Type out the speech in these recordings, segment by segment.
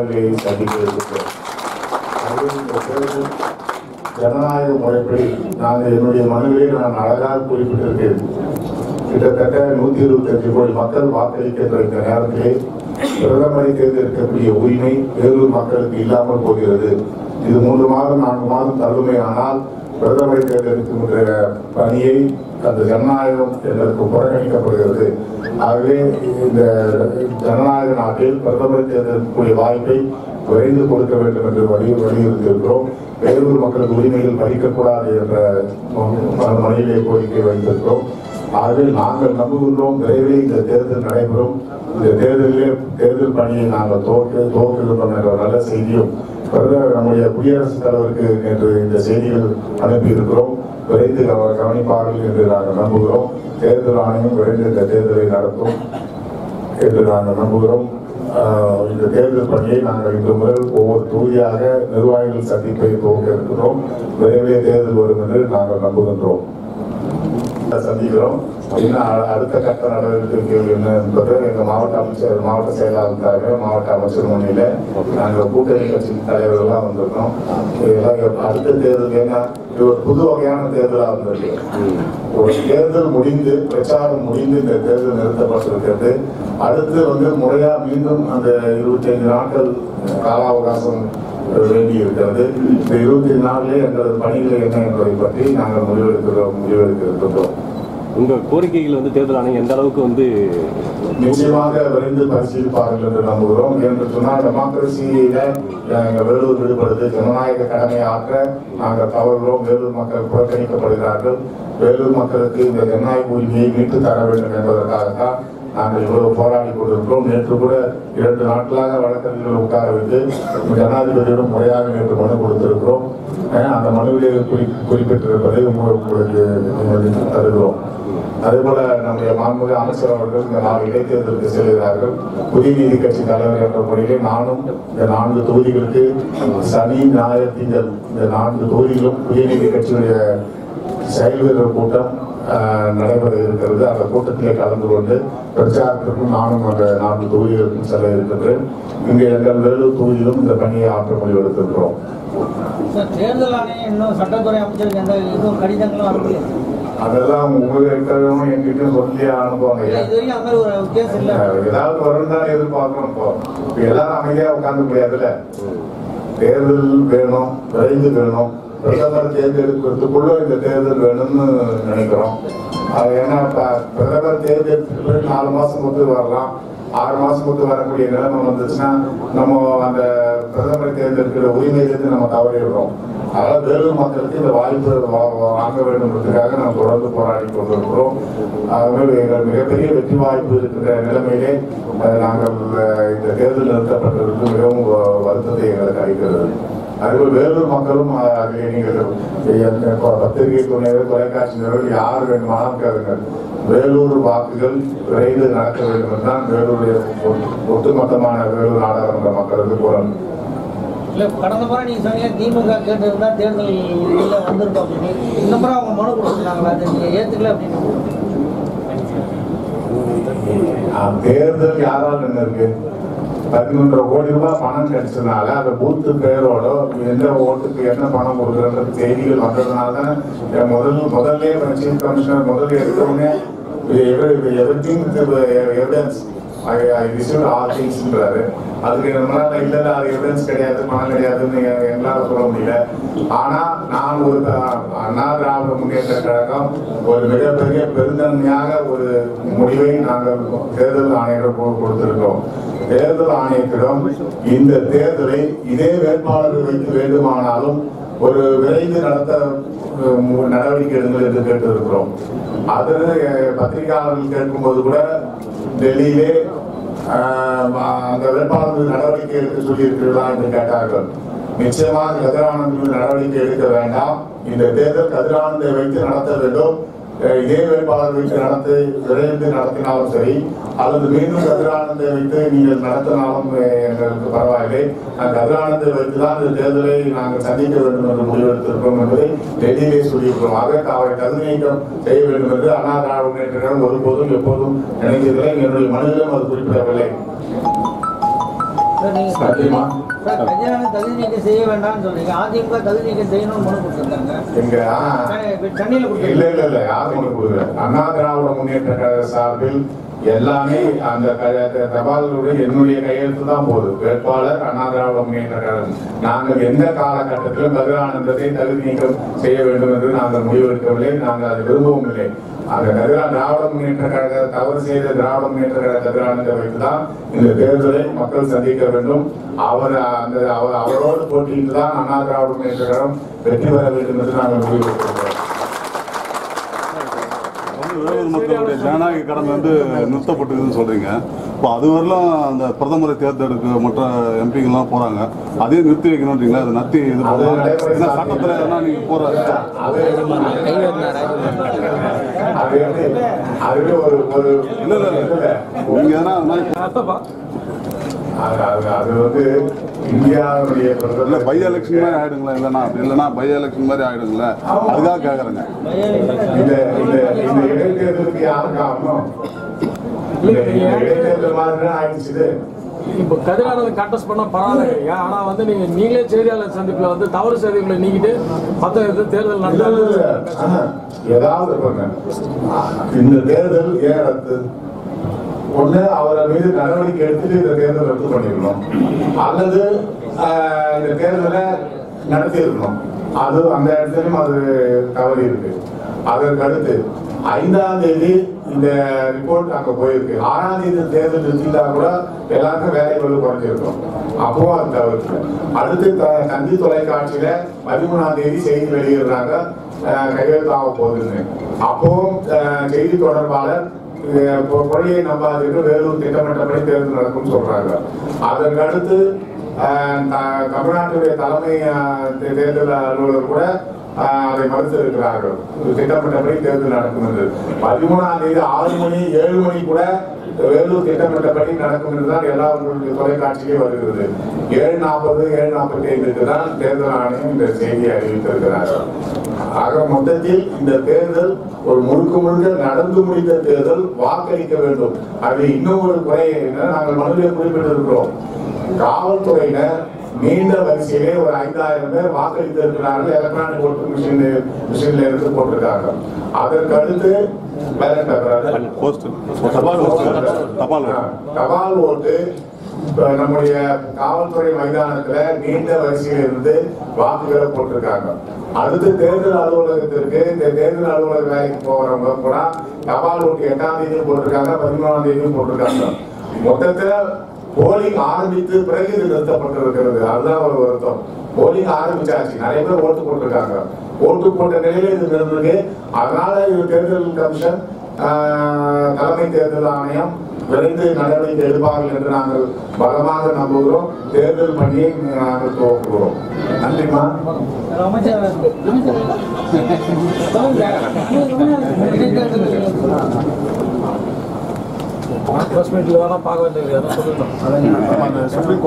சவால்களை சந்திக்க இருக்கிறோம் அது இந்த தேர்தல் ஜனநாயக முறைப்படி நாங்கள் என்னுடைய மனுவிலே நான் அழகாக குறிப்பிட்டிருக்கேன் கிட்டத்தட்ட நூத்தி இருபத்தஞ்சு கோடி மக்கள் வாக்களிக்கின்ற இந்த நேரத்திலே பிரதமரை தேர்ந்தெடுக்கக்கூடிய உரிமை வேலூர் மக்களுக்கு இல்லாமல் போகிறது இது மூன்று மாதம் நான்கு மாதம் தள்ளுமை ஆனால் பிரதமரை தேர்ந்தெடுக்கின்ற பணியை அந்த ஜனநாயகம் எங்களுக்கு புறக்கணிக்கப்படுகிறது ஆகவே இந்த ஜனநாயக நாட்டில் பிரதமரை தேர்ந்தெடுக்கக்கூடிய வாய்ப்பை விரைந்து கொடுக்க வேண்டும் என்று வலி வலியுறுத்தியிருக்கிறோம் வேலூர் மக்களுக்கு உரிமைகள் பறிக்கக்கூடாது என்ற மனையிலே கோரிக்கை வைத்திருக்கிறோம் ஆகவே நாங்கள் நம்புகின்றோம் விரைவில் இந்த தேர்தல் நடைபெறும் இந்த தேர்தலிலே தேர்தல் பணியை நாங்கள் துவக்க துவக்குகின்றோம் என்ற நல்ல செய்தியும் பிரதமர் நம்முடைய குடியரசுத் தலைவருக்கு நேற்று இந்த செய்திகள் அனுப்பியிருக்கிறோம் விரைந்து அவர் கவனிப்பார்கள் என்று நாங்கள் நம்புகிறோம் தேர்தல் ஆணையம் விரைந்து இந்த தேர்தலை நடத்தும் என்று நாங்கள் நம்புகிறோம் ஆஹ் இந்த தேர்தல் பணியை நாங்கள் இன்று முதல் ஒவ்வொரு தொகுதியாக நிர்வாகிகள் சந்திப்பை துவக்க இருக்கிறோம் விரைவிலே தேர்தல் வரும் என்று நாங்கள் நம்புகின்றோம் சந்திக்கிறோம் இன்னும் அ- அடுத்த கட்ட நடவடிக்கைகள் என்ன என்பது எங்க மாவட்ட அமைச்சர் மாவட்ட செயலாளருக்காக மாவட்ட அமைச்சர் முன்னில நாங்கள் கூட்டணி கட்சி தலைவர்கள்லாம் வந்திருக்கோம் இதெல்லாம் எப்ப- அடுத்த தேர்தல் ஏன்னா இது ஒரு புது வகையான தேர்தலாக வந்திருக்கு ஒரு தேர்தல் முடிந்து பிரச்சாரம் முடிந்து இந்த தேர்தல் நிறுத்தப்பட்டிருக்கிறது அடுத்து வந்து முறையா மீண்டும் அந்த இருபத்தி ஐந்து நாட்கள் கால அவகாசம் வேண்டி இருக்கிறது இந்த இருபத்தி நாளிலே எங்களது பணிகள் என்ன என்பதை பற்றி நாங்கள் முடிவெடுக்கிறோம் முடிவெடுக்க இருக்கின்றோம் உங்க கோரிக்கைகள் வந்து தேர்தல் ஆணையம் எந்த அளவுக்கு வந்து நிச்சயமாக விரைந்து பரிசீலிப்பார்கள் என்று நம்புகிறோம் என்று சொன்னால் டெமோக்ரஸியில எங்க வேலூர் விடுபடுது ஜனநாயக கடமையை ஆற்ற நாங்கள் தவறுகிறோம் வேலூர் மக்கள் புறக்கணிக்கப்படுகிறார்கள் வேலூர் மக்களுக்கு இந்த ஜனநாயக உரிமையை மீட்டு தர வேண்டும் என்பதற்காகத்தான் நாங்கள் இவ்வளவு போராடி கொண்டிருக்கிறோம் நேற்று கூட இரண்டு நாட்களாக வழக்கறிஞர்கள் உட்கார வைத்து ஜனாதிபதியிடம் முறையாக நேற்று மனு கொடுத்திருக்கிறோம் அஹ் அந்த மனுவிலே குறி குறிப்பிட்டிருப்பதை உங்களுக்கு உங்களுக்கு தருகிறோம் அதே போல நம்முடைய மாண்புமிகு அமைச்சர் அவர்கள் இந்த நாலு இடைத்தேர்தலுக்கு செல்கிறார்கள் புதிய நீதி கட்சி தலைவர் என்ற முறையிலே நானும் இந்த நான்கு தொகுதிகளுக்கு சனி ஞாயிறு திங்கள் இந்த நான்கு தொகுதிகளும் புதிய நீதி கட்சியுடைய செயல் வீரர் கூட்டம் ஆஹ், நடைபெற இருக்கிறது அந்த கூட்டத்திலே கலந்து கொண்டு பிரச்சாரத்திற்கும் நானும் அந்த நான்கு தொகுதிகளுக்கும் செல்ல இருக்கின்றேன் இங்கே எங்கள் வேலூர் தொகுதியிலும் இந்த பணியை ஆற்ற முடிவெடுத்திருக்கிறோம் சார் தேர்தல் ஆணையம் இன்னும் சட்டத்துறை அமைச்சருக்கு எந்த இதுவும் கடிதங்களும் அனுப்பல அதெல்லாம் உங்களுக்கு என்கிட்ட சொல்லி அனுப்புவாங்க இல்ல இது வரைக்கும் அந்த மாதிரி ஒரு கேஸ் இல்ல ஏதாவது வரும் தான் எதிர்பார்க்கிறோம் இப்போ இப்ப எல்லாரும் அமைதியா உட்கார்ந்து முடியாதுல்ல தேர்தல் வேணும் விரைந்து வேணும் பிரதமர் தேர்ந்தெடுக்கிறதுக்குள்ள இந்த தேர்தல் வேணும்னு நினைக்கிறோம் அது ஏன்னா இப்ப பிரதமர் தேர்ந்தெடுத்துட்டு பிறகு நாலு மாசம் பொறுத்து வரலாம் ஆறு மாசம் பொறுத்து வரக்கூடிய நிலைமை வந்துச்சுன்னா நம்ம அந்த பிரதமரை தேர்ந்தெடுக்கிற உரிமையிலிருந்து நம்ம தவறிடுறோம் அதனால வேலூர் மக்களுக்கு இந்த வாய்ப்பு வா- வா- வாங்க வேண்டும்ன்றதுக்காக நாம் தொடர்ந்து போராடி கொண்டிருக்கிறோம் ஆகவே எங்கள் மிகப்பெரிய வெற்றி வாய்ப்பு இருக்கிற நிலைமையிலே அஹ், நாங்கள் அஹ், இந்த தேர்தல் நிறுத்தப்பட்டிருக்கு மிகவும் வ- வருத்தத்தை எங்களுக்கு அளிக்கிறது அதுபோல் வேலூர் மக்களும் அஹ், அதிலே நீங்கள் எந்த ப- பத்திரிகை துணையர் தொலைக்காட்சி நிறுவனம் யார் வேண்டுமானாலும் கேளுங்கள் வேலூர் வாக்குகள் விரைந்து நடக்க வேண்டும் என்றுதான் வேலூருடைய ஒட்டு- ஒட்டுமொத்தமான வேலூர் நாடாளுமன்ற மக்களுக்கு குரல் இல்ல கடந்த முறை நீங்க சொன்னீங்க திமுக கேட்டிருந்தா தேர்தல் உள்ள வந்திருக்கோம் அப்படின்னு இந்த முறை அவங்க மனு கொடுத்துருக்காங்களா அதை நீங்க ஏத்துக்கல அப்படின்னு ஆஹ் தேர்தல் யாரால் நின்று இருக்கு பதினொன்றரை கோடி ரூபாய் பணம் கிடைச்சதுனால அந்த பூத்து பேரோட எந்த ஓட்டுக்கு என்ன பணம் கொடுக்குறன்ற செய்திகள் வந்ததுனால தான் என் முதல் முதல்ல சீஃப் கமிஷனர் முதல்ல எடுத்தவொடனே everything evidence I I receive all திங்ஸ்ன்றாரு அதுக்கு நம்மளால இல்ல இல்ல அது எவிடன்ஸ் கிடையாது பணம் கிடையாதுன்னு எ- எங்களால சொல்ல முடியல ஆனா நான் ஒரு த- அண்ணா திராவிட முன்னேற்ற கழகம் ஒரு மிகப்பெரிய பெருந்தன்மையாக ஒரு முடிவை நாங்கள் தேர்தல் ஆணையர் கொடுத்திருக்கோம் தேர்தல் ஆணையத்திடம் இந்த தேர்தலை இதே வேட்பாளர்கள் வைத்து வேண்டுமானாலும் ஒரு விரைந்து நடத்த அஹ், மு- நடவடிக்கை எடுங்கள் என்று கேட்டிருக்கிறோம் அது அஹ், பத்திரிகையாளர்கள் கேட்கும்போது கூட டெல்லியிலே ஆஹ், அந்த வேட்பாளர்கள் நடவடிக்கை எடுக்க சொல்லி இருக்கிறதா என்று கேட்டார்கள் நிச்சயமாக கதிரானந்த் மீது நடவடிக்கை எடுக்க வேண்டாம் இந்த தேர்தல் கதிரானந்தை வைத்து நடத்த வேண்டும் அஹ், இதே வேட்பாளர் வைத்து நடத்தி விரைந்து நடத்தினாலும் சரி அல்லது மீண்டும் கதிரானந்தை வைத்து நீங்கள் நடத்தினாலும் அஹ், எங்களுக்கு பரவாயில்லை நான் கதிரானந்தை வைத்து தான் இந்த தேர்தலை நாங்கள் சந்திக்க வேண்டும் என்று முடிவெடுத்திருக்கிறோம் என்பதை டெல்லியிலே சொல்லியிருக்கிறோம் ஆக அவரை தகுதி நீக்கம் செய்ய வேண்டும் என்று அண்ணா திராவிட முன்னேற்ற கழகம் ஒருபோதும் எப்போதும் நினைத்ததில்லை என்னுடைய மனதிலும் அது குறிப்பிடவில்லை சார், நீங்க நன்றிம்மா. சார், கல்யாணம் தகுதி நீக்கம் செய்ய வேண்டாம்னு சொல்றீங்க அதிமுக தகுதி நீக்கம் செய்யணும்னு மனு கொடுத்துருக்காங்க எங்க ஆ, சென்னையில் இல்ல கொடுத்துருக்காங்க இல்ல இல்ல யாரும் ஒண்ணு கொடுக்கல அண்ணா திராவிட முன்னேற்ற கழக சார்பில் எல்லாமே அந்த க- தபால்களுடைய என்னுடைய கையெழுத்து தான் போகுது வேட்பாளர் அண்ணா திராவிட முன்னேற்ற கழகம் நாங்கள் எந்த காலகட்டத்திலும் கதிரானந்தத்தை தகுதி நீக்கம் செய்ய வேண்டும் என்று நாங்கள் முடிவெடுக்கவில்லை நாங்கள் அதை விரும்பவும் இல்லை அந்த கதிரா திராவிட முன்னேற்ற கழக தவறு செய்த திராவிட முன்னேற்ற கழக கதிரானந்தை வைத்துதான் இந்த தேர்தலை மக்கள் சந்திக்க வேண்டும் அவர் அந்த அவர் அவரோடு போட்டியிட்டு தான் அண்ணா திராவிட முன்னேற்ற கழகம் வெற்றி பெற வேண்டும் என்று நாங்கள் முடிவெடுக்கிறோம் வந்து விரோத மக்களுடைய ஜனநாயக கடமை வந்து நிறுத்தப்பட்டதுன்னு சொல்றீங்க இப்போ அது வரலாம் அந்த பிரதமரை தேர்ந்தெடுக்க மற்ற எம்பிங்கெல்லாம் போறாங்க அதே நிறுத்தி வைக்கணுன்றீங்களா அதை நத்தி இது அது பண்ணலாம் நடைமுறை ஏன்னா சட்டத்தில் எதனா நீங்க போற அது அது வந்து அதுவே ஒரு ஒரு இல்ல இல்ல இல்ல நீங்க எதனா அது மாதிரி அது அது அது வந்து இந்தியாவுடைய இல்ல பிரதமர் பை எலெக்ஷன் மாதிரி ஆயிடுங்களா இல்லைன்னா அப்படி இல்லைன்னா பை எலெக்ஷன் மாதிரி ஆயிடுங்களா அதுக்காக கேக்குறேங்க இந்த இந்த இந்த இடைத்தேர்தலுக்கு யாரும் காரணம் இந்த இந்த இடைத்தேர்தல் மாதிரி ஆயிடுச்சு இது. இப்போ கதிரானது கண்டஸ்ட் பண்ண பரவாயில்லைங்க ஆனா வந்து நீங்க நீங்களே செய்தியாளர் சந்திப்புல வந்து தவறு செய்திகளை நீக்கிட்டு மத்த இது தேர்தல் இல்ல, இல்ல, நடந்தது இல்ல. ஆஹா. ஏதாவது பாருங்க. இந்த தேர்தல் ஏன் ரத்து ஒண்ணு அவரை மீது நடவடிக்கை எடுத்துட்டு இந்த தேர்தல் ரத்து பண்ணிடணும் அல்லது ஆஹ், இந்த தேர்தலை நடத்தி இருக்கணும் அது அந்த இடத்துலயும் அது தவறி இருக்கு அதற்கு அடுத்து ஐந்தாம் தேதி இந்த ரிப்போர்ட் அங்க போயிருக்கு ஆறாம் தேதி தேர்தல் நிறுத்திட்டா கூட எல்லாருக்கும் வேலை பளு குறைஞ்சிருக்கும் அப்பவும் அது தவிர்த்து அடுத்து த- தந்தி தொலைக்காட்சியில பதிமூணாம் தேதி செய்தி வெளியிடுறாங்க அஹ், கையெழுத்தாக போகுதுன்னு அப்பவும் அஹ், செய்தி தொடர்பாளர் அஹ், பொ- பொய்யை நம்பாதீர்கள் வேலூர் திட்டமிட்டபடி தேர்தல் நடக்கும்னு சொல்றாங்க அதற்கு அடுத்து அஹ், த- தமிழ்நாட்டுடைய தலைமை அஹ், தே- தேர்தல் அலுவலர் கூட ஆஹ் அதை மறுத்து இருக்கிறார்கள் திட்டமிட்டபடி தேர்தல் நடக்கும் என்று பதிமூணாம் தேதி ஆறு மணி ஏழு மணி கூட வேலூர் திட்டமிட்டபடி நடக்கும் என்றுதான் எல்லா உங்களுடைய தொலைக்காட்சியிலே வருகிறது ஏழு நாற்பது ஏழு நாற்பத்தி ஐந்துக்கு தான் தேர்தல் ஆணையம் இந்த செய்தியை அறிவித்திருக்கிறார்கள் ஆக மொத்தத்தில் இந்த தேர்தல் ஒரு முழுக்க முழுக்க நடந்து முடிந்த தேர்தல் வாக்களிக்க வேண்டும் அது இன்னும் ஒரு குறை என்ன நாங்கள் மனுவிலே குறிப்பிட்டிருக்கிறோம் காவல்துறையினர் நீண்ட வரிசையிலே ஒரு ஐந்தாயிரம் பேர் வாக்களித்து இருக்கிறார்கள் எலக்ட்ரானிக் ஓட்டு மிஷின் மிஷின்ல இருந்து போட்டிருக்காங்க அதற்கு அடுத்து ballot paper. போஸ்ட் தபால் போஸ்ட் தபால் ஆ, தபால் ஓட்டு இப்ப நம்முடைய காவல்துறை மைதானத்துல நீண்ட வரிசையில் இருந்து வாக்குகளை போட்டிருக்காங்க அடுத்து தேர்தல் அலுவலகத்திற்கு இந்த தேர்தல் அலுவலக வேலைக்கு போறவங்க கூட தபால் ஓட்டு எட்டாம் தேதியும் போட்டிருக்காங்க பதிமூணாம் தேதியும் போட்டிருக்காங்க மொத்தத்துல போலிங் ஆரம்பித்து பிறகு இது நிறுத்தப்பட்டிருக்கிறது அதுதான் ஒரு வருத்தம் போலிங் ஆரம்பிச்சாச்சு நிறைய பேர் ஓட்டு போட்டிருக்காங்க ஓட்டு போட்ட நிலையில இது நின்றுருக்கு அதனால இது தேர்தல் கமிஷன் ஆஹ், தலைமை தேர்தல் ஆணையம் விரைந்து நடவடிக்கை எடுப்பார்கள் என்று நாங்கள் பலமாக நம்புகிறோம் தேர்தல் பணியை நாங்கள் துவக்குகிறோம் நன்றிமா அமைச்சர் பிரஸ் மீட்ல வேணா பார்க்க வேண்டியது அதான் சொல்லிட்டோம்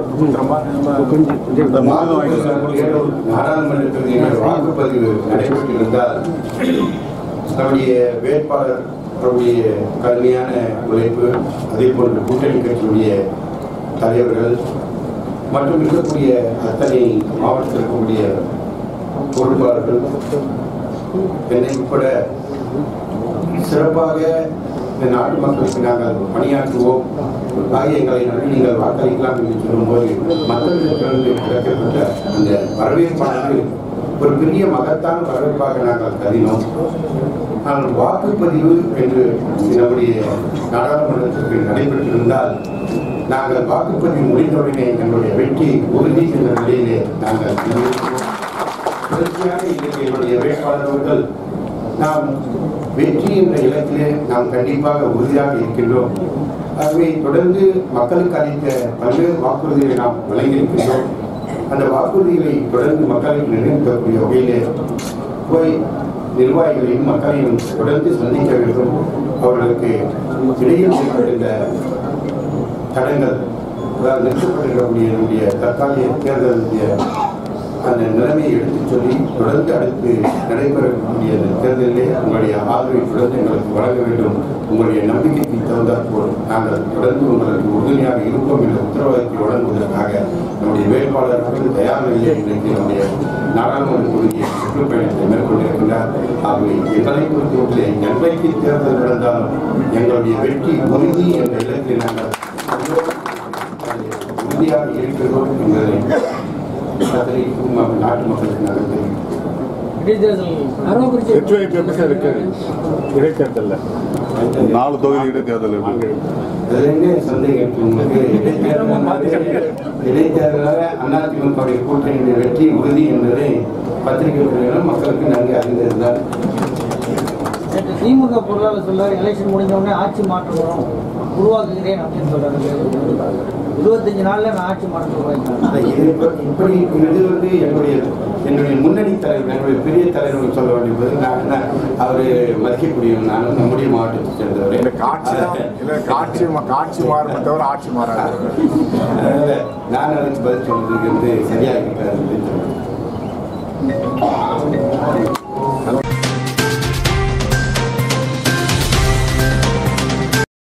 நாடாளுமன்றத்தில் வாக்குப்பதிவு நடைபெற்றிருந்தால் நம்முடைய வேட்பாளர் அவருடைய கடுமையான உழைப்பு அதே போன்று கூட்டணி கட்சியுடைய தலைவர்கள் மற்றும் இருக்கக்கூடிய அத்தனை மாவட்டத்தில் இருக்கக்கூடிய பொறுப்பாளர்கள் என்னை உட்பட சிறப்பாக இந்த நாட்டு மக்களுக்கு நாங்கள் பணியாற்றுவோம் ஆகிய எங்களை நம்பி நீங்கள் வாக்களிக்கலாம் என்று சொல்லும்போது மக்களிடத்திலிருந்து கிடைக்கப்பட்ட அந்த வரவேற்பானது ஒரு பெரிய மகத்தான வரவேற்பாக நாங்கள் கருதினோம் ஆனால் வாக்குப்பதிவு என்று நம்முடைய நாடாளுமன்றத்திற்கு நடைபெற்றிருந்தால் நாங்கள் வாக்குப்பதிவு முடிந்தவுடனே எங்களுடைய வெற்றி உறுதி என்ற நிலையிலே நாங்கள் இருக்கிறோம். தொடர்ச்சியாக இன்றைக்கு என்னுடைய வேட்பாளர் அவர்கள் நாம் வெற்றி என்ற இலக்கிலே நாம் கண்டிப்பாக உறுதியாக இருக்கின்றோம் ஆகவே தொடர்ந்து மக்களுக்கு அளித்த பல்வேறு வாக்குறுதிகளை நாம் வழங்கியிருக்கின்றோம் அந்த வாக்குறுதிகளை தொடர்ந்து மக்களுக்கு நினைவுக்கக்கூடிய வகையிலே போய் நிர்வாகிகளையும் மக்களையும் தொடர்ந்து சந்திக்க வேண்டும் அவர்களுக்கு இடையில் ஏற்பட்டிருந்த தடங்கள் அதாவது நிறுத்தப்பட்டிருக்கக்கூடிய நம்முடைய தற்காலிக தேர்தலுடைய அந்த நிலைமையை எடுத்துச் சொல்லி தொடர்ந்து அடுத்து நடைபெறக்கூடிய அந்த தேர்தலிலே உங்களுடைய ஆதரவை தொடர்ந்து எங்களுக்கு வழங்க வேண்டும் உங்களுடைய நம்பிக்கைக்கு தகுந்தாற் போல் நாங்கள் தொடர்ந்து உங்களுக்கு உறுதுணையாக இருப்போம் என்ற உத்தரவாதத்தை வழங்குவதற்காக நம்முடைய வேட்பாளர்கள் தயார் நிலையில் இன்றைக்கு நம்முடைய நாடாளுமன்ற தொகுதியை சுற்றுப்பயணத்தை மேற்கொண்டிருக்கின்றார் ஆகவே எங்களை பொறுத்தவரையிலே நன்மைக்கு தேர்தல் நடந்தாலும் எங்களுடைய வெற்றி உறுதி என்ற இலக்கை நாங்கள் உறுதியாக இருக்கிறோம் என்பதை அத்தனைக்கும் நாட்டு மக்களுக்கு நாங்கள் தெரிவிக்கிறோம் இடைத்தேர்தல் வெற்றி வாய்ப்பு எப்படி சார் இருக்கு இடைத்தேர்தலில் நாலு தொகுதி இடைத்தேர்தல் இருக்கு அதுல என்ன சந்தேகம் இருக்கு உங்களுக்கு இடைத்தேர்தல் இடைத்தேர்தலாக அதிமுகவுடைய கூட்டணியுடைய வெற்றி உறுதி என்பதை பத்திரிகை துறையினர் மக்களுக்கு நன்கு அறிந்திருந்தார் நேற்று திமுக பொருளாளர் சொல்றாரு எலெக்ஷன் முடிஞ்ச உடனே ஆட்சி மாற்றம் வரும் உருவாக்குகிறேன் அப்படின்னு சொல்றாரு இருபத்தஞ்சு நாள்ல நான் ஆட்சி மாற்றம் உருவாக்கிட்டேன் அதை இது இப்ப- இப்படி இது வந்து என்னுடைய என்னுடைய முன்னணி தலைவர் என்னுடைய பெரிய தலைவர் சொல்ல வேண்டியது நான் என்ன அவரு மதிக்கக்கூடிய நான் நம்முடைய மாவட்டத்தை சேர்ந்தவர் இல்ல காட்சி தான் இல்ல காட்சி மா- காட்சி மாறுமே தவிர ஆட்சி மாறாது அதனால நான் அதுக்கு பதில் சொல்றதுக்கு வந்து சரியாக இருக்காது அப்படின்னு சொல்றேன்